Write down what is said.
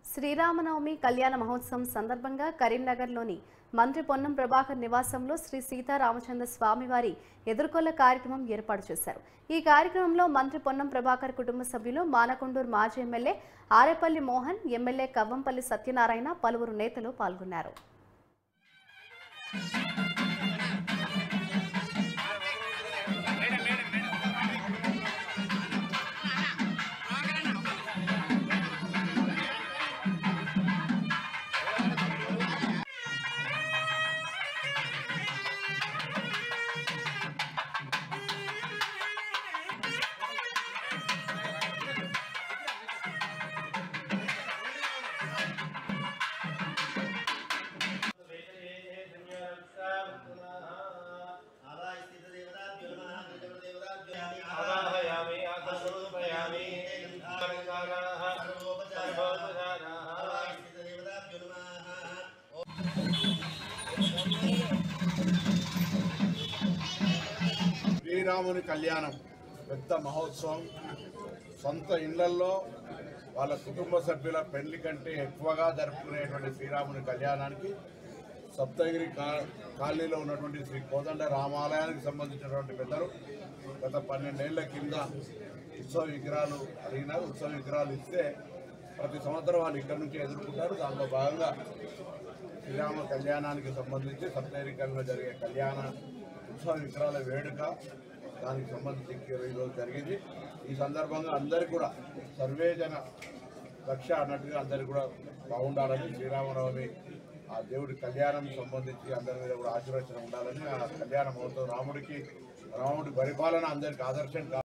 శ్రీరామనవమి కళ్యాణ మహోత్సవం సందర్భంగా కరీంనగర్లోని మంత్రి పొన్నం ప్రభాకర్ నివాసంలో శ్రీ సీతారామచంద్ర స్వామివారి ఎదుర్కొల్ల కార్యక్రమం ఏర్పాటు చేశారు ఈ కార్యక్రమంలో మంత్రి పొన్నం ప్రభాకర్ కుటుంబ సభ్యులు మానకొండూరు మాజీ ఎమ్మెల్యే ఆరేపల్లి మోహన్ ఎమ్మెల్యే కవ్వంపల్లి సత్యనారాయణ పలువురు నేతలు పాల్గొన్నారు आवाहयामि आत्मस्वरूपयामि अलङ्काराः सर्वोपचाराः శ్రీరాముని కళ్యాణం పెద్ద మహోత్సవం సొంత ఇళ్లల్లో వాళ్ళ కుటుంబ సభ్యుల పెళ్లి కంటే ఎక్కువగా జరుపుకునేటువంటి శ్రీరాముని కళ్యాణానికి సప్తగిరి కా- కాలనీలో ఉన్నటువంటి శ్రీ కోదండ రామాలయానికి సంబంధించినటువంటి పెద్దలు గత పన్నెండేళ్ల కింద ఉత్సవ విగ్రహాలు అడిగినారు ఉత్సవ విగ్రహాలు ఇస్తే ప్రతి సంవత్సరం వాళ్ళు ఇక్కడి నుంచి ఎదుర్కొంటారు దాంట్లో భాగంగా శ్రీరామ కళ్యాణానికి సంబంధించి సప్తగిరికంలో జరిగే కళ్యాణ ఉత్సవ విగ్రహాల వేడుక దానికి సంబంధించి ఈరోజు జరిగింది ఈ సందర్భంగా అందరికీ కూడా సర్వే జన రక్ష అన్నట్టుగా అందరికీ కూడా బాగుండాలని శ్రీరామనవమి ఆ దేవుడి కళ్యాణం సంబంధించి అందరి మీద కూడా ఆశీర్వచనం ఉండాలని ఆ కళ్యాణ మహోత్సవం రాముడికి రాముడి పరిపాలన అందరికి ఆదర్శం కా-